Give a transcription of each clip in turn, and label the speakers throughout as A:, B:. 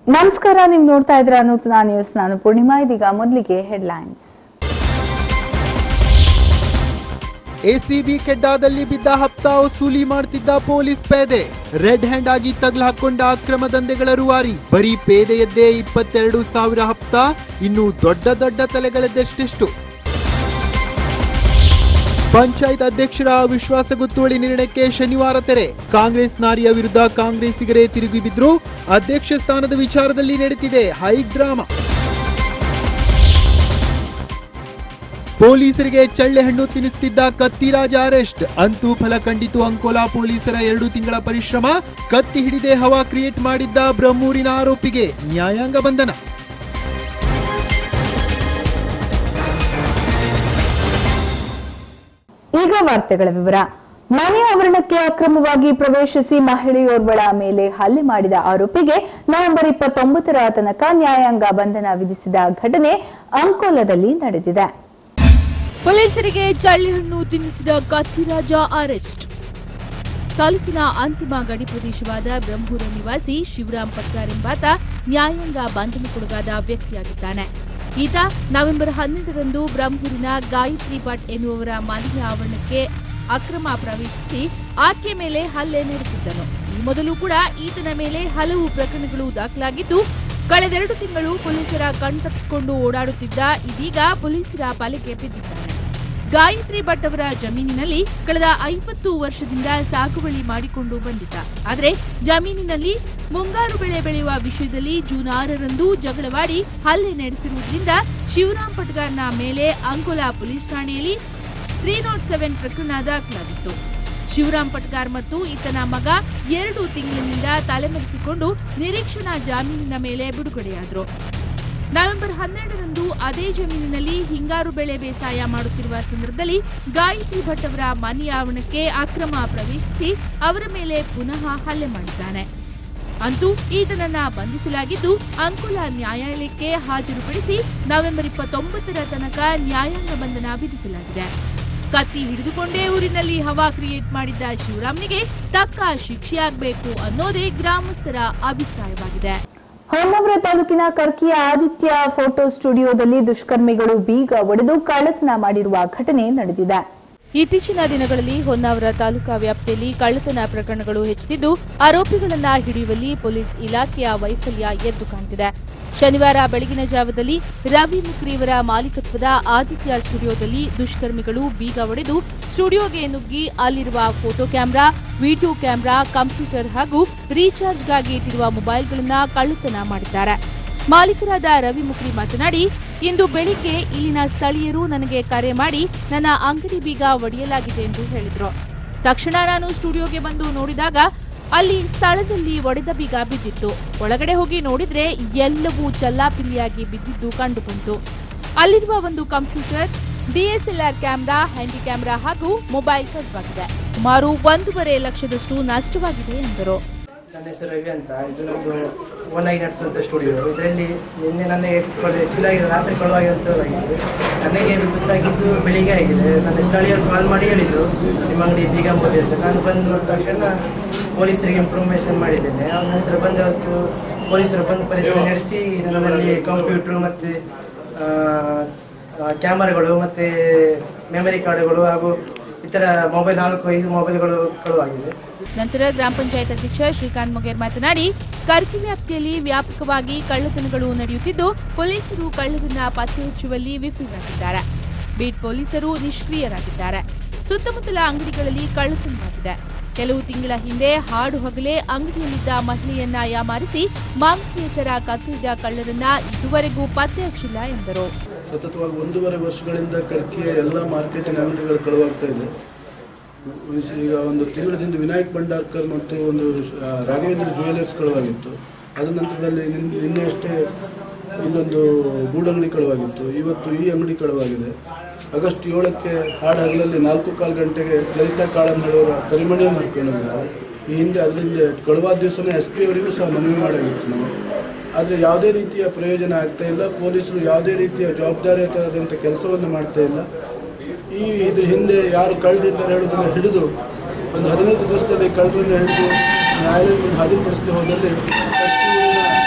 A: ನಮಸ್ಕಾರ ನೀವು ನೋಡ್ತಾ ಇದ್ರ ನೂತನ ನ್ಯೂಸ್ ನಾನು ಪೂರ್ಣಿಮಾ ಇದೀಗ ಮೊದಲಿಗೆ ಹೆಡ್ಲೈನ್ಸ್
B: ಎಸಿಬಿ ಕೆಡ್ಡಾದಲ್ಲಿ ಬಿದ್ದ ಹಪ್ತಾ ವಸೂಲಿ ಮಾಡ್ತಿದ್ದ ಪೊಲೀಸ್ ಪೇದೆ ರೆಡ್ ಹ್ಯಾಂಡ್ ಆಗಿ ತಗ್ಲು ಹಾಕೊಂಡ ಅಕ್ರಮ ದಂಧೆಗಳ ರೂವಾರಿ ಬರೀ ಪೇದೆಯದ್ದೇ ಇಪ್ಪತ್ತೆರಡು ಸಾವಿರ ಹಪ್ತಾ ಇನ್ನು ದೊಡ್ಡ ದೊಡ್ಡ ತಲೆಗಳದ್ದೆಷ್ಟೆಷ್ಟು ಪಂಚಾಯತ್ ಅಧ್ಯಕ್ಷರ ವಿಶ್ವಾಸ ಗೊತ್ತುವಳಿ ನಿರ್ಣಯಕ್ಕೆ ಶನಿವಾರ ತೆರೆ ಕಾಂಗ್ರೆಸ್ ನಾರಿಯ ವಿರುದ್ಧ ಕಾಂಗ್ರೆಸ್ಸಿಗರೇ ತಿರುಗಿ ಬಿದ್ರು ಅಧ್ಯಕ್ಷ ಸ್ಥಾನದ ವಿಚಾರದಲ್ಲಿ ನಡೆದಿದೆ ಹೈ ಡ್ರಾಮಾ ಪೊಲೀಸರಿಗೆ ಚಳ್ಳೆ ಹಣ್ಣು ತಿನ್ನಿಸ್ತಿದ್ದ ಕತ್ತಿರಾಜ ಅರೆಸ್ಟ್ ಅಂತೂ ಫಲ ಕಂಡಿತು ಅಂಕೋಲಾ ಪೊಲೀಸರ ಎರಡು ತಿಂಗಳ ಪರಿಶ್ರಮ ಕತ್ತಿ ಹಿಡಿದೇ ಹವಾ ಕ್ರಿಯೇಟ್ ಮಾಡಿದ್ದ ಬ್ರಹ್ಮೂರಿನ ಆರೋಪಿಗೆ ನ್ಯಾಯಾಂಗ ಬಂಧನ
A: ಈಗ ವಾರ್ತೆಗಳ ವಿವರ ಮನೆ ಆವರಣಕ್ಕೆ ಅಕ್ರಮವಾಗಿ ಪ್ರವೇಶಿಸಿ ಮಹಿಳೆಯೋರ್ವಳ ಮೇಲೆ ಹಲ್ಲೆ ಮಾಡಿದ ಆರೋಪಿಗೆ ನವೆಂಬರ್ ಇಪ್ಪತ್ತೊಂಬತ್ತರ ತನಕ ನ್ಯಾಯಾಂಗ ಬಂಧನ ವಿಧಿಸಿದ ಘಟನೆ ಅಂಕೋಲದಲ್ಲಿ ನಡೆದಿದೆ
C: ಪೊಲೀಸರಿಗೆ ಚಳ್ಳಿಹಣ್ಣು ತಿನ್ನಿಸಿದ ಕತ್ತಿರಾಜ ಅರೆಸ್ಟ್ ತಾಲೂಕಿನ ಅಂತಿಮ ಗಡಿ ಪ್ರದೇಶವಾದ ಬ್ರಹ್ಮೂರ ನಿವಾಸಿ ಶಿವರಾಮ್ ಪಟ್ಕಾರ್ ಎಂಬಾತ ನ್ಯಾಯಾಂಗ ಬಂಧನಕ್ಕೊಳಗಾದ ವ್ಯಕ್ತಿಯಾಗಿದ್ದಾನೆ ಈತ ನವೆಂಬರ್ ಹನ್ನೆರಡರಂದು ಬ್ರಹ್ಮೂರಿನ ಗಾಯತ್ರಿ ಭಟ್ ಎನ್ನುವವರ ಮನೆಯ ಆವರಣಕ್ಕೆ ಅಕ್ರಮ ಪ್ರವೇಶಿಸಿ ಆಕೆ ಮೇಲೆ ಹಲ್ಲೆ ನಡೆಸಿದ್ದನು ಈ ಮೊದಲು ಕೂಡ ಈತನ ಮೇಲೆ ಹಲವು ಪ್ರಕರಣಗಳು ದಾಖಲಾಗಿದ್ದು ಕಳೆದೆರಡು ತಿಂಗಳು ಪೊಲೀಸರ ಕಣ್ತಪ್ಪಿಸಿಕೊಂಡು ಓಡಾಡುತ್ತಿದ್ದ ಇದೀಗ ಪೊಲೀಸರ ಪಾಲಿಗೆ ಬಿದ್ದಿದ್ದಾನೆ ಗಾಯತ್ರಿ ಭಟ್ ಅವರ ಜಮೀನಿನಲ್ಲಿ ಕಳೆದ ಐವತ್ತು ವರ್ಷದಿಂದ ಸಾಗುವಳಿ ಮಾಡಿಕೊಂಡು ಬಂದಿದ್ದ ಆದರೆ ಜಮೀನಿನಲ್ಲಿ ಮುಂಗಾರು ಬೆಳೆ ಬೆಳೆಯುವ ವಿಷಯದಲ್ಲಿ ಜೂನ್ ಆರರಂದು ಜಗಳವಾಡಿ ಹಲ್ಲೆ ನಡೆಸಿರುವುದರಿಂದ ಶಿವರಾಮ್ ಪಟ್ಗಾರ್ನ ಮೇಲೆ ಅಂಕೋಲಾ ಪೊಲೀಸ್ ಠಾಣೆಯಲ್ಲಿ ತ್ರೀ ನಾಟ್ ಸೆವೆನ್ ಪ್ರಕರಣ ದಾಖಲಾಗಿತ್ತು ಶಿವರಾಮ್ ಪಟ್ಗಾರ್ ಮತ್ತು ಈತನ ಮಗ ಎರಡು ತಿಂಗಳಿನಿಂದ ತಲೆಮರೆಸಿಕೊಂಡು ನಿರೀಕ್ಷಣಾ ಜಾಮೀನಿನ ಮೇಲೆ ಬಿಡುಗಡೆಯಾದರು ನವೆಂಬರ್ ಹನ್ನೆರಡರಂದು ಅದೇ ಜಮೀನಿನಲ್ಲಿ ಹಿಂಗಾರು ಬೆಳೆ ಬೇಸಾಯ ಮಾಡುತ್ತಿರುವ ಸಂದರ್ಭದಲ್ಲಿ ಗಾಯತ್ರಿ ಭಟ್ ಅವರ ಮನೆ ಆವರಣಕ್ಕೆ ಅಕ್ರಮ ಪ್ರವೇಶಿಸಿ ಅವರ ಮೇಲೆ ಪುನಃ ಹಲ್ಲೆ ಮಾಡಿದ್ದಾನೆ ಅಂತೂ ಈತನನ್ನ ಬಂಧಿಸಲಾಗಿದ್ದು ಅಂಕೋಲಾ ನ್ಯಾಯಾಲಯಕ್ಕೆ ಹಾಜರುಪಡಿಸಿ ನವೆಂಬರ್ ಇಪ್ಪತ್ತೊಂಬತ್ತರ ತನಕ ನ್ಯಾಯಾಂಗ ಬಂಧನ ವಿಧಿಸಲಾಗಿದೆ ಕತ್ತಿ ಹಿಡಿದುಕೊಂಡೇ ಊರಿನಲ್ಲಿ ಹವಾ ಕ್ರಿಯೇಟ್ ಮಾಡಿದ್ದ ಶಿವರಾಮ್ನಿಗೆ ತಕ್ಕ ಶಿಕ್ಷೆಯಾಗಬೇಕು ಅನ್ನೋದೇ ಗ್ರಾಮಸ್ಥರ ಅಭಿಪ್ರಾಯವಾಗಿದೆ
A: ಹೊನ್ನಾವರ ತಾಲೂಕಿನ ಕರ್ಕಿಯ ಆದಿತ್ಯ ಫೋಟೋ ಸ್ಟುಡಿಯೋದಲ್ಲಿ ದುಷ್ಕರ್ಮಿಗಳು ಬೀಗ ಒಡೆದು ಕಳ್ಳತನ ಮಾಡಿರುವ ಘಟನೆ ನಡೆದಿದೆ
C: ಇತ್ತೀಚಿನ ದಿನಗಳಲ್ಲಿ ಹೊನ್ನಾವರ ತಾಲೂಕಾ ವ್ಯಾಪ್ತಿಯಲ್ಲಿ ಕಳ್ಳತನ ಪ್ರಕರಣಗಳು ಹೆಚ್ಚುತ್ತಿದ್ದು ಆರೋಪಿಗಳನ್ನ ಹಿಡಿಯುವಲ್ಲಿ ಪೊಲೀಸ್ ಇಲಾಖೆಯ ವೈಫಲ್ಯ ಎದ್ದು ಕಾಣುತ್ತಿದೆ ಶನಿವಾರ ಬೆಳಗಿನ ಜಾವದಲ್ಲಿ ರವಿ ಮುಕ್ರಿಯವರ ಮಾಲೀಕತ್ವದ ಆದಿತ್ಯ ಸ್ಟುಡಿಯೋದಲ್ಲಿ ದುಷ್ಕರ್ಮಿಗಳು ಬೀಗ ಒಡೆದು ಸ್ಟುಡಿಯೋಗೆ ನುಗ್ಗಿ ಅಲ್ಲಿರುವ photo camera video camera computer ಹಾಗೂ ರೀಚಾರ್ಜ್ಗಾಗಿ ಇಟ್ಟಿರುವ ಮೊಬೈಲ್ಗಳನ್ನ ಕಳ್ಳತನ ಮಾಡಿದ್ದಾರೆ ಮಾಲೀಕರಾದ ರವಿ ಮುಕ್ರಿ ಮಾತನಾಡಿ ಇಂದು ಬೆಳಿಗ್ಗೆ ಇಲ್ಲಿನ ಸ್ಥಳೀಯರು ನನಗೆ ಕರೆ ಮಾಡಿ ನನ್ನ ಅಂಗಡಿ ಬೀಗ ಒಡೆಯಲಾಗಿದೆ ಎಂದು ಹೇಳಿದ್ರು ತಕ್ಷಣ ನಾನು ಸ್ಟುಡಿಯೋಗೆ ಬಂದು ನೋಡಿದಾಗ ಅಲ್ಲಿ ಸ್ಥಳದಲ್ಲಿ ಒಡೆದ ಬೀಗ ಬಿದ್ದಿತ್ತು ಒಳಗಡೆ ಹೋಗಿ ನೋಡಿದ್ರೆ ಎಲ್ಲವೂ ಚಲ್ಲಾಪಿಲ್ಲಿಯಾಗಿ ಬಿದ್ದಿದ್ದು ಕಂಡುಬಂತು ಅಲ್ಲಿರುವ ಒಂದು computer DSLR camera handy camera ಹಾಗೂ ಮೊಬೈಲ್ ಕದ್ವಾಗಿದೆ ಸುಮಾರು ಒಂದೂವರೆ ಲಕ್ಷದಷ್ಟು ನಷ್ಟವಾಗಿದೆ ಎಂದರು
D: ನನ್ನ ಹೆಸರು ರವಿ ಅಂತ ಇದು ನಮ್ಮದು ಓನಾಗಿ ನಡೆಸುವಂಥ ಸ್ಟುಡಿಯೋ ಇದರಲ್ಲಿ ನಿನ್ನೆ ನನಗೆ ಕೊಳೆ ಚುಲಾಗಿ ರಾತ್ರಿ ಕೊಳವಾಗಿರುವಂಥದ್ದಾಗಿದೆ ನನಗೆ ಇದು ಗೊತ್ತಾಗಿದ್ದು ಬೆಳಿಗ್ಗೆ ಆಗಿದೆ ನನ್ನ ಸ್ಥಳೀಯರು ಕಾಲ್ ಮಾಡಿ ಹೇಳಿದರು ನಿಮ್ಮ ಅಂಗಡಿ ಬೀಗ ಮುರಿದೆ ಅಂತ ನಾನು ಬಂದು ನೋಡಿದ ತಕ್ಷಣ ಪೊಲೀಸರಿಗೆ ಇನ್ಫಾರ್ಮೇಷನ್ ಮಾಡಿದ್ದೇನೆ ಆ ನಂತರ ಬಂದ ಹೊತ್ತು ಪೊಲೀಸರು ಬಂದು ಪರಿಶೀಲನೆ ನಡೆಸಿ ನನ್ನಲ್ಲಿ ಕಂಪ್ಯೂಟ್ರು ಮತ್ತು ಕ್ಯಾಮರಾಗಳು ಮತ್ತು ಮೆಮರಿ ಕಾರ್ಡುಗಳು ಹಾಗೂ ಇತರ ಮೊಬೈಲ್ ನಾಲ್ಕು ಐದು ಮೊಬೈಲ್ಗಳು ಕಳುವಾಗಿದೆ
C: ನಂತರ ಗ್ರಾಮ ಪಂಚಾಯತ್ ಅಧ್ಯಕ್ಷ ಶ್ರೀಕಾಂತ್ ಮೊಗೇರ್ ಮಾತನಾಡಿ ಕರ್ಕಿ ವ್ಯಾಪ್ತಿಯಲ್ಲಿ ವ್ಯಾಪಕವಾಗಿ ಕಳ್ಳತನಗಳು ನಡೆಯುತ್ತಿದ್ದು ಪೊಲೀಸರು ಕಳ್ಳರನ್ನ ಪತ್ತೆ ಹಚ್ಚುವಲ್ಲಿ ವಿಫಲರಾಗಿದ್ದಾರೆ ಬೀಟ್ ಪೊಲೀಸರು ನಿಷ್ಕ್ರಿಯರಾಗಿದ್ದಾರೆ ಸುತ್ತಮುತ್ತಲ ಅಂಗಡಿಗಳಲ್ಲಿ ಕಳ್ಳತನವಾಗಿದೆ ಕೆಲವು ತಿಂಗಳ ಹಿಂದೆ ಹಾಡು ಹಗಲೇ ಅಂಗಡಿಯಲ್ಲಿದ್ದ ಮಹಿಳೆಯನ್ನ ಯಾಮಾರಿಸಿ ಮಾಂಕಿ ಹೆಸರ ಕತ್ತರಿದ ಕಳ್ಳರನ್ನ ಇದುವರೆಗೂ ಪತ್ತೆ ಹಚ್ಚಿಲ್ಲ ಎಂದರು
E: ಸತತವಾಗಿ ಒಂದೂವರೆ ವರ್ಷಗಳಿಂದ ಕರ್ಕಿಯ ಎಲ್ಲ ಮಾರ್ಕೆಟಿನ ಅಂಗಡಿಗಳು ಕಳುವಾಗ್ತಾ ಇದೆ ಈಗ ಒಂದು ತಿಂಗಳ ಹಿಂದೆ ವಿನಾಯಕ್ ಭಂಡಾರ್ಕರ್ ಮತ್ತು ಒಂದು ಆ, ರಾಘವೇಂದ್ರ ಜ್ಯುವೆಲರ್ಸ್ ಕಳುವಾಗಿತ್ತು ಅದ ನಂತರದಲ್ಲಿ ನಿನ್- ನಿನ್ನೆ ಅಷ್ಟೇ ಇನ್ನೊಂದು ಗೂಡಂಗಡಿ ಕಳುವಾಗಿತ್ತು ಇವತ್ತು ಈ ಅಂಗಡಿ ಕಳುವಾಗಿದೆ ಆಗಸ್ಟ್ ಏಳಕ್ಕೆ ಹಾಡು ಹಗಲಲ್ಲಿ ನಾಲ್ಕು ಕಾಲು ಗಂಟೆಗೆ ಲಲಿತಾ ಕಾಳನ್ ಹೇಳುವರ ಕರಿಮಣಿಯನ್ನು ಹರ್ಕೊಂಡಿದ್ದಾರೆ ಈ ಹಿಂದೆ ಅದರಿಂದ ಕಳುವಾದ ದಿವಸನೇ ಎಸ್ ಪಿ ಅವರಿಗೂ ಸಹ ಮನವಿ ಮಾಡಾಗಿತ್ತು ನಾವು ಆದರೆ ಯಾವುದೇ ರೀತಿಯ ಪ್ರಯೋಜನ ಆಗ್ತಾ ಇಲ್ಲ ಪೊಲೀಸರು ಯಾವುದೇ ರೀತಿಯ ಜವಾಬ್ದಾರಿಯುತವಾದಂಥ ಕೆಲಸವನ್ನು ಮಾಡ್ತಾ ಇಲ್ಲ ಈ ಇದ್ರ ಹಿಂದೆ ಯಾರು ಕಳ್ಳರಿದ್ದಾರೆ ಹೇಳೋದನ್ನು ಹಿಡಿದು ಒಂದು ಹದಿನೈದು ದಿವಸದಲ್ಲಿ ಕಳ್ಳರನ್ನು ಹಿಡಿದು ನ್ಯಾಯಾಲಯದ ಮುಂದೆ ಹಾಜರುಪಡಿಸದೆ ಹೋದಲ್ಲಿ ಪ್ರತಿ ಊರಿನ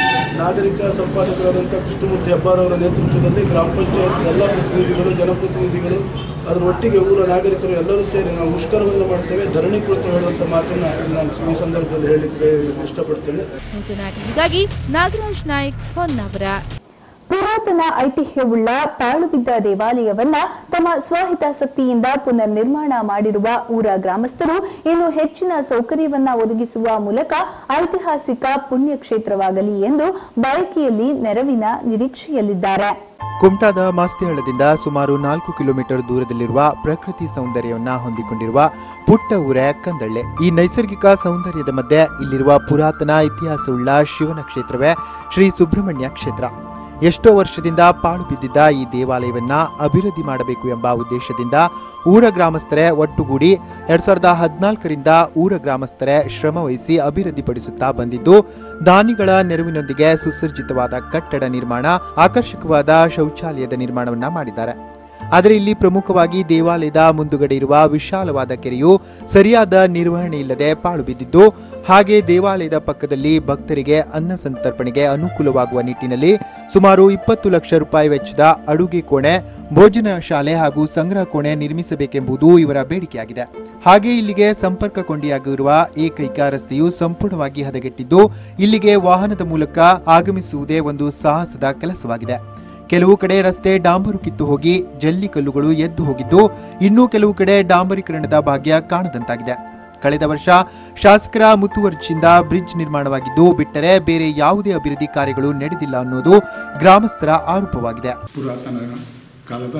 E: ನಾಗರಿಕ ಸಂಪಾದಕರಾದಂಥ ಕೃಷ್ಣಮೂರ್ತಿ ಹೆಬ್ಬಾರವರ ನೇತೃತ್ವದಲ್ಲಿ ಗ್ರಾಮ ಪಂಚಾಯತ್ ಎಲ್ಲ ಪ್ರತಿನಿಧಿಗಳು ಜನಪ್ರತಿನಿಧಿಗಳು ಅದರ ಒಟ್ಟಿಗೆ ಊರ ನಾಗರಿಕರು ಎಲ್ಲರೂ ಸೇರಿ ನಾವು ಮುಷ್ಕರವನ್ನು ಮಾಡ್ತೇವೆ ಧರಣಿ ಕುರಿತು ಹೇಳುವಂಥ ಮಾತನ್ನು ನಾನು ಈ ಸಂದರ್ಭದಲ್ಲಿ ಹೇಳಲಿಕ್ಕೆ ಇಷ್ಟಪಡ್ತೇನೆ
C: ನೂತನ ಟಿವಿಗಾಗಿ ನಾಗರಾಜ್ ನಾಯ್ಕ್ ಹೊನ್ನಾವರ
A: ಪುರಾತನ ಐತಿಹ್ಯವುಳ್ಳ ಪಾಳುಬಿದ್ದ ದೇವಾಲಯವನ್ನ ತಮ್ಮ ಸ್ವಹಿತಾಸಕ್ತಿಯಿಂದ ಪುನರ್ ನಿರ್ಮಾಣ ಮಾಡಿರುವ ಊರ ಗ್ರಾಮಸ್ಥರು ಇನ್ನು ಹೆಚ್ಚಿನ ಸೌಕರ್ಯವನ್ನ ಒದಗಿಸುವ ಮೂಲಕ ಐತಿಹಾಸಿಕ ಪುಣ್ಯಕ್ಷೇತ್ರವಾಗಲಿ ಎಂದು ಬಯಕೆಯಲ್ಲಿ ನೆರವಿನ ನಿರೀಕ್ಷೆಯಲ್ಲಿದ್ದಾರೆ
B: ಕುಮಟಾದ ಮಾಸ್ತಿಹಳ್ಳದಿಂದ ಸುಮಾರು ನಾಲ್ಕು ಕಿಲೋಮೀಟರ್ ದೂರದಲ್ಲಿರುವ ಪ್ರಕೃತಿ ಸೌಂದರ್ಯವನ್ನ ಹೊಂದಿಕೊಂಡಿರುವ ಪುಟ್ಟ ಊರೇ ಕಂದಳ್ಳೆ ಈ ನೈಸರ್ಗಿಕ ಸೌಂದರ್ಯದ ಮಧ್ಯೆ ಇಲ್ಲಿರುವ ಪುರಾತನ ಇತಿಹಾಸವುಳ್ಳ ಶಿವನ ಕ್ಷೇತ್ರವೇ ಶ್ರೀ ಸುಬ್ರಹ್ಮಣ್ಯ ಕ್ಷೇತ್ರ ಎಷ್ಟೋ ವರ್ಷದಿಂದ ಪಾಳು ಬಿದ್ದಿದ್ದ ಈ ದೇವಾಲಯವನ್ನ ಅಭಿವೃದ್ಧಿ ಮಾಡಬೇಕು ಎಂಬ ಉದ್ದೇಶದಿಂದ ಊರ ಗ್ರಾಮಸ್ಥರೇ ಒಟ್ಟುಗೂಡಿ ಎರಡ್ ಸಾವಿರದ ಹದಿನಾಲ್ಕರಿಂದ ಊರ ಗ್ರಾಮಸ್ಥರೇ ಶ್ರಮ ವಹಿಸಿ ಅಭಿವೃದ್ಧಿಪಡಿಸುತ್ತಾ ಬಂದಿದ್ದು ದಾನಿಗಳ ನೆರವಿನೊಂದಿಗೆ ಸುಸಜ್ಜಿತವಾದ ಕಟ್ಟಡ ನಿರ್ಮಾಣ ಆಕರ್ಷಕವಾದ ಶೌಚಾಲಯದ ನಿರ್ಮಾಣವನ್ನ ಮಾಡಿದ್ದಾರೆ ಆದರೆ ಇಲ್ಲಿ ಪ್ರಮುಖವಾಗಿ ದೇವಾಲಯದ ಮುಂದುಗಡೆ ಇರುವ ವಿಶಾಲವಾದ ಕೆರೆಯು ಸರಿಯಾದ ನಿರ್ವಹಣೆ ಇಲ್ಲದೆ ಪಾಳು ಬಿದ್ದಿದ್ದು ಹಾಗೆ ದೇವಾಲಯದ ಪಕ್ಕದಲ್ಲಿ ಭಕ್ತರಿಗೆ ಅನ್ನ ಸಂತರ್ಪಣೆಗೆ ಅನುಕೂಲವಾಗುವ ನಿಟ್ಟಿನಲ್ಲಿ ಸುಮಾರು ಇಪ್ಪತ್ತು ಲಕ್ಷ ರೂಪಾಯಿ ವೆಚ್ಚದ ಅಡುಗೆ ಕೋಣೆ ಭೋಜನ ಶಾಲೆ ಹಾಗೂ ಸಂಗ್ರಹ ಕೋಣೆ ನಿರ್ಮಿಸಬೇಕೆಂಬುದು ಇವರ ಬೇಡಿಕೆಯಾಗಿದೆ ಹಾಗೆ ಇಲ್ಲಿಗೆ ಸಂಪರ್ಕ ಕೊಂಡಿಯಾಗಿರುವ ಏಕೈಕ ರಸ್ತೆಯು ಸಂಪೂರ್ಣವಾಗಿ ಹದಗೆಟ್ಟಿದ್ದು ಇಲ್ಲಿಗೆ ವಾಹನದ ಮೂಲಕ ಆಗಮಿಸುವುದೇ ಒಂದು ಸಾಹಸದ ಕೆಲಸವಾಗಿದೆ ಕೆಲವು ಕಡೆ ರಸ್ತೆ ಡಾಂಬರು ಕಿತ್ತು ಹೋಗಿ ಜಲ್ಲಿ ಕಲ್ಲುಗಳು ಎದ್ದು ಹೋಗಿದ್ದು ಇನ್ನೂ ಕೆಲವು ಕಡೆ ಡಾಂಬರೀಕರಣದ ಭಾಗ್ಯ ಕಾಣದಂತಾಗಿದೆ ಕಳೆದ ವರ್ಷ ಶಾಸಕರ ಮುತುವರ್ಜಿಯಿಂದ ಬ್ರಿಡ್ಜ್ ನಿರ್ಮಾಣವಾಗಿದ್ದು ಬಿಟ್ಟರೆ ಬೇರೆ ಯಾವುದೇ ಅಭಿವೃದ್ಧಿ ಕಾರ್ಯಗಳು ನಡೆದಿಲ್ಲ ಅನ್ನೋದು ಗ್ರಾಮಸ್ಥರ ಆರೋಪವಾಗಿದೆ
F: ಪುರಾತನ ಕಾಲದ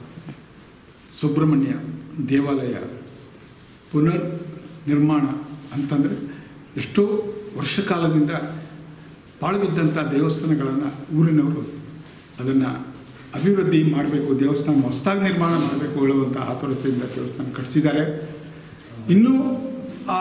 F: ಸುಬ್ರಹ್ಮಣ್ಯ ದೇವಾಲಯ ಪುನರ್ ನಿರ್ಮಾಣ ಅಂತಂದರೆ ಎಷ್ಟೋ ವರ್ಷ ಕಾಲದಿಂದ ಪಾಳುಬಿದ್ದಂಥ ದೇವಸ್ಥಾನಗಳನ್ನು ಊರಿನವರು ಅದನ್ನು ಅಭಿವೃದ್ಧಿ ಮಾಡಬೇಕು ದೇವಸ್ಥಾನ ಹೊಸದಾಗಿ ನಿರ್ಮಾಣ ಮಾಡಬೇಕು ಹೇಳುವಂಥ ಆತುರತೆಯಿಂದ ದೇವಸ್ಥಾನ ಕಟ್ಟಿಸಿದ್ದಾರೆ ಇನ್ನೂ ಆ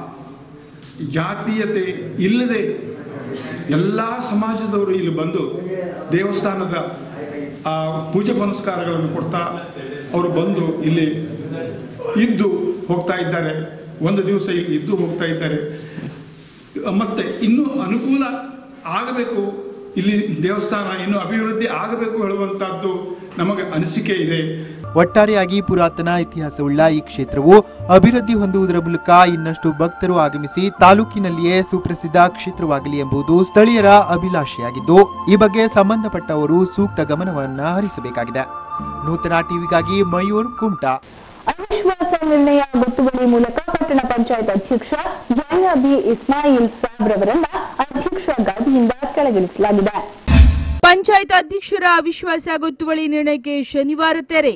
F: ಜಾತೀಯತೆ ಇಲ್ಲದೆ ಎಲ್ಲ ಸಮಾಜದವರು ಇಲ್ಲಿ ಬಂದು ದೇವಸ್ಥಾನದ ಆ ಪೂಜೆ ಪುನಸ್ಕಾರಗಳನ್ನು ಕೊಡ್ತಾ ಅವರು ಬಂದು ಇಲ್ಲಿ ಇದ್ದು ಹೋಗ್ತಾ ಇದ್ದಾರೆ ಒಂದು ದಿವಸ ಇಲ್ಲಿ ಇದ್ದು ಹೋಗ್ತಾ ಇದ್ದಾರೆ ಮತ್ತೆ ಇನ್ನೂ ಅನುಕೂಲ ಆಗಬೇಕು ಇಲ್ಲಿ ದೇವಸ್ಥಾನ ಇನ್ನೂ ಅಭಿವೃದ್ಧಿ ಆಗಬೇಕು ಹೇಳುವಂತಹದ್ದು ನಮಗೆ ಅನಿಸಿಕೆ ಇದೆ
B: ಒಟ್ಟಾರೆಯಾಗಿ ಪುರಾತನ ಇತಿಹಾಸವುಳ್ಳ ಈ ಕ್ಷೇತ್ರವು ಅಭಿವೃದ್ಧಿ ಹೊಂದುವುದರ ಮೂಲಕ ಇನ್ನಷ್ಟು ಭಕ್ತರು ಆಗಮಿಸಿ ತಾಲೂಕಿನಲ್ಲಿಯೇ ಸುಪ್ರಸಿದ್ಧ ಕ್ಷೇತ್ರವಾಗಲಿ ಎಂಬುದು ಸ್ಥಳೀಯರ ಅಭಿಲಾಷೆಯಾಗಿದ್ದು ಈ ಬಗ್ಗೆ ಸಂಬಂಧಪಟ್ಟವರು ಸೂಕ್ತ ಗಮನವನ್ನ ಹರಿಸಬೇಕಾಗಿದೆ ನೂತನ ಟಿವಿಗಾಗಿ ಮಯೂರ್ ಕುಮಟಾ
A: ಅವಿಶ್ವಾಸ ನಿರ್ಣಯ ಗೊತ್ತುವಳಿ ಮೂಲಕ ಪಟ್ಟಣ ಪಂಚಾಯತ್ ಅಧ್ಯಕ್ಷ ಜೈನಬಿ ಇಸ್ಮಾಯಿಲ್ ಸಾಬ್ ರವರನ್ನ ಅಧ್ಯಕ್ಷ ಗಾದಿಯಿಂದ ಕೆಳಗಿಳಿಸಲಾಗಿದೆ
C: ಪಂಚಾಯತ್ ಅಧ್ಯಕ್ಷರ ಅವಿಶ್ವಾಸ ಗೊತ್ತುವಳಿ ನಿರ್ಣಯಕ್ಕೆ ಶನಿವಾರ ತೆರೆ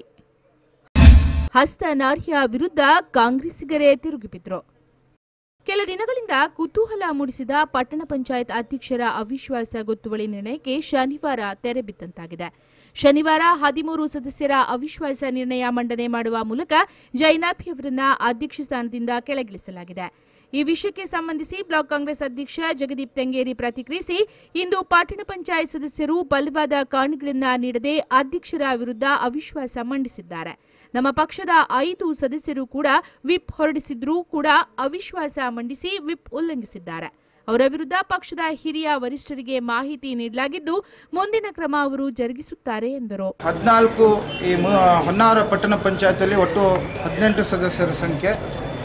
C: ಹಸ್ತನಾರ್ಯ ವಿರುದ್ಧ ಕಾಂಗ್ರೆಸ್ಸಿಗರೇ ತಿರುಗಿಬಿದ್ರು ಕೆಲ ದಿನಗಳಿಂದ ಕುತೂಹಲ ಮೂಡಿಸಿದ ಪಟ್ಟಣ ಪಂಚಾಯತ್ ಅಧ್ಯಕ್ಷರ ಅವಿಶ್ವಾಸ ಗೊತ್ತುವಳಿ ನಿರ್ಣಯಕ್ಕೆ ಶನಿವಾರ ತೆರೆ ಬಿದ್ದಂತಾಗಿದೆ ಶನಿವಾರ ಹದಿಮೂರು ಸದಸ್ಯರ ಅವಿಶ್ವಾಸ ನಿರ್ಣಯ ಮಂಡನೆ ಮಾಡುವ ಮೂಲಕ ಜೈನಾಭಿ ಅವರನ್ನ ಅಧ್ಯಕ್ಷ ಸ್ಥಾನದಿಂದ ಕೆಳಗಿಳಿಸಲಾಗಿದೆ ಈ ವಿಷಯಕ್ಕೆ ಸಂಬಂಧಿಸಿ ಬ್ಲಾಕ್ ಕಾಂಗ್ರೆಸ್ ಅಧ್ಯಕ್ಷ ಜಗದೀಪ್ ತೆಂಗೇರಿ ಪ್ರತಿಕ್ರಿಯಿಸಿ ಇಂದು ಪಟ್ಟಣ ಪಂಚಾಯತ್ ಸದಸ್ಯರು ಬಲವಾದ ಕಾರಣಗಳನ್ನ ನೀಡದೆ ಅಧ್ಯಕ್ಷರ ವಿರುದ್ಧ ಅವಿಶ್ವಾಸ ಮಂಡಿಸಿದ್ದಾರೆ ನಮ್ಮ ಪಕ್ಷದ ಐದು ಸದಸ್ಯರು ಕೂಡ ವಿಪ್ ಹೊರಡಿಸಿದ್ರೂ ಕೂಡ ಅವಿಶ್ವಾಸ ಮಂಡಿಸಿ ವಿಪ್ ಉಲ್ಲಂಘಿಸಿದ್ದಾರೆ ಅವರ ವಿರುದ್ಧ ಪಕ್ಷದ ಹಿರಿಯ ವರಿಷ್ಠರಿಗೆ ಮಾಹಿತಿ ನೀಡಲಾಗಿದ್ದು ಮುಂದಿನ ಕ್ರಮ ಅವರು ಜರುಗಿಸುತ್ತಾರೆ ಎಂದರು
G: ಹದಿನಾಲ್ಕು ಈ ಮು- ಹೊನ್ನಾವರ ಪಟ್ಟಣ ಪಂಚಾಯತಲ್ಲಿ ಒಟ್ಟು ಹದಿನೆಂಟು ಸದಸ್ಯರ ಸಂಖ್ಯೆ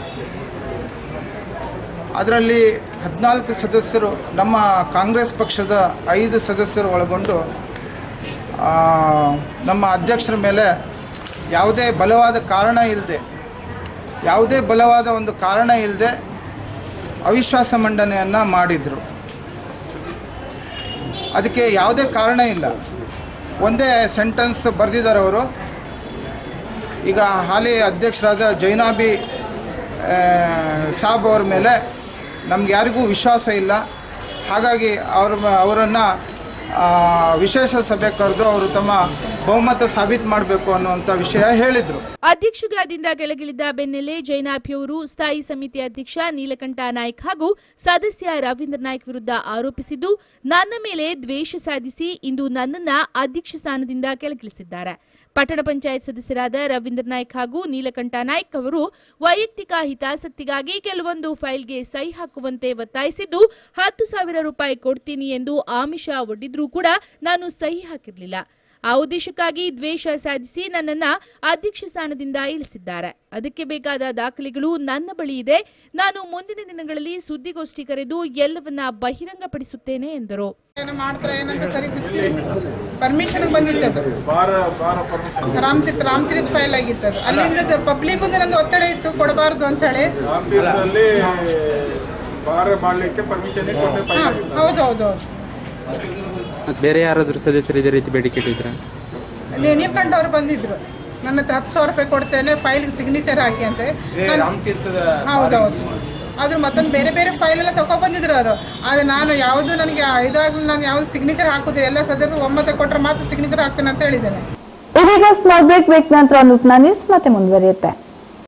G: ಅದರಲ್ಲಿ ಹದಿನಾಲ್ಕು ಸದಸ್ಯರು ನಮ್ಮ ಕಾಂಗ್ರೆಸ್ ಪಕ್ಷದ ಐದು ಸದಸ್ಯರು ಒಳಗೊಂಡು ಆ, ನಮ್ಮ ಅಧ್ಯಕ್ಷರ ಮೇಲೆ ಯಾವುದೇ ಬಲವಾದ ಕಾರಣ ಇಲ್ಲದೆ ಯಾವುದೇ ಬಲವಾದ ಒಂದು ಕಾರಣ ಇಲ್ಲದೆ ಅವಿಶ್ವಾಸ ಮಂಡನೆಯನ್ನು ಮಾಡಿದರು ಅದಕ್ಕೆ ಯಾವುದೇ ಕಾರಣ ಇಲ್ಲ ಒಂದೇ ಸೆಂಟೆನ್ಸ್ ಬರೆದಿದ್ದಾರೆ ಅವರು ಈಗ ಹಾಲಿ ಅಧ್ಯಕ್ಷರಾದ ಜೈನಾಬಿ ಆ, ಸಾಬ್ ಅವ್ರ ಮೇಲೆ ನಮ್ಗೆ ಯಾರಿಗೂ ವಿಶ್ವಾಸ ಇಲ್ಲ ಹಾಗಾಗಿ ಅವ್ರ ಅವರನ್ನು ವಿಶೇಷ ಸಭೆ ಕರೆದು ಅವರು ತಮ್ಮ ಬಹುಮತ ಸಾಬೀತು ಮಾಡಬೇಕು ಅನ್ನುವಂಥ ವಿಷಯ ಹೇಳಿದರು
C: ಅಧ್ಯಕ್ಷಗಾದಿಂದ ಕೆಳಗಿಳಿದ ಬೆನ್ನಲ್ಲೇ ಜೈನಾಭಿ ಅವರು ಸ್ಥಾಯಿ ಸಮಿತಿ ಅಧ್ಯಕ್ಷ ನೀಲಕಂಠ ನಾಯ್ಕ್ ಹಾಗೂ ಸದಸ್ಯ ರವೀಂದ್ರ ನಾಯ್ಕ್ ವಿರುದ್ಧ ಆರೋಪಿಸಿದ್ದು ನನ್ನ ಮೇಲೆ ದ್ವೇಷ ಸಾಧಿಸಿ ಇಂದು ನನ್ನನ್ನ ಅಧ್ಯಕ್ಷ ಸ್ಥಾನದಿಂದ ಕೆಳಗಿಳಿಸಿದ್ದಾರೆ ಪಟ್ಟಣ ಪಂಚಾಯತ್ ಸದಸ್ಯರಾದ ರವೀಂದ್ರ ನಾಯ್ಕ್ ಹಾಗೂ ನೀಲಕಂಠ ನಾಯ್ಕ್ ಅವರು ವೈಯಕ್ತಿಕ ಹಿತಾಸಕ್ತಿಗಾಗಿ ಕೆಲವೊಂದು ಫೈಲ್ಗೆ ಸಹಿ ಹಾಕುವಂತೆ ಒತ್ತಾಯಿಸಿದ್ದು ಹತ್ತು ಸಾವಿರ ರೂಪಾಯಿ ಕೊಡ್ತೀನಿ ಎಂದು ಆಮಿಷ ಒಡ್ಡಿದ್ರೂ ಕೂಡ ನಾನು ಸಹಿ ಹಾಕಿರಲಿಲ್ಲ ಆ ಉದ್ದೇಶಕ್ಕಾಗಿ ದ್ವೇಷ ಸಾಧಿಸಿ ನನ್ನನ್ನ ಅಧ್ಯಕ್ಷ ಸ್ಥಾನದಿಂದ ಇಳಿಸಿದ್ದಾರೆ ಅದಕ್ಕೆ ಬೇಕಾದ ದಾಖಲೆಗಳು ನನ್ನ ಬಳಿ ಇದೆ ನಾನು ಮುಂದಿನ ದಿನಗಳಲ್ಲಿ ಸುದ್ದಿಗೋಷ್ಠಿ ಕರೆದು ಎಲ್ಲವನ್ನ ಬಹಿರಂಗಪಡಿಸುತ್ತೇನೆ ಎಂದರು
H: ಏನು ಮಾಡ್ತಾರೆ ಏನಂತ ಸರಿ ಗೊತ್ತಿಲ್ಲ ಪರ್ಮಿಷನ್ ಬಂದಿತ್ತು ಅದು ರಾಮತೀರ್ಥ ರಾಮತೀರ್ಥ ಫೈಲ್ ಆಗಿತ್ತು ಅದು ಅಲ್ಲಿಂದ ಪಬ್ಲಿಕ್ ನಂದು ಒತ್ತಡ ಇತ್ತು ಕೊಡಬಾರ್ದು ಅಂತ ಹೇಳಿ ಹಾ ಹೌದು ಹೌದು ಹೌದು
I: ಮತ್ತೆ ಬೇರೆ ಯಾರಾದರೂ ಸದಸ್ಯರು ಇದೇ ರೀತಿ ಬೇಡಿಕೆ ಇಟ್ಟಿದ್ರಾ
H: ನೀ- ನೀಲ್ಕಂಠ ಅವರು ಬಂದಿದ್ರು ನನ್ನ ಹತ್ರ ಹತ್ತು ಸಾವಿರ ರೂಪಾಯಿ ಕೊಡ್ತೇನೆ ಫೈಲ್ ಸಿಗ್ನೇಚರ್ ಹಾಕಿ ಅಂತ ಹೌದೌದು ಆದ್ರೂ ಮತ್ತೊಂದು ಬೇರೆ ಬೇರೆ ಫೈಲ್ ಎಲ್ಲ ತಗೊ ಬಂದಿದ್ರು ಅವರು ಆದ್ರೆ ನಾನು ಯಾವುದು ನನಗೆ ಇದಾಗಲಿ ನಾನು ಯಾವ್ದು ಸಿಗ್ನೇಚರ್ ಹಾಕುದಿಲ್ಲ ಎಲ್ಲ ಸದಸ್ಯರು ಒಮ್ಮತ ಕೊಟ್ಟರೆ ಮಾತ್ರ ಸಿಗ್ನೇಚರ್ ಹಾಕ್ತೇನೆ ಅಂತ ಹೇಳಿದ್ದೇನೆ
A: ಇದೀಗ ಸ್ಮಾಲ್ ಬ್ರೇಕ್ ಬ್ರೇಕ್ ನಂತರ ನೂತನ ನ್ಯೂಸ್ ಮತ್ತೆ ಮುಂದುವರಿಯುತ್ತೆ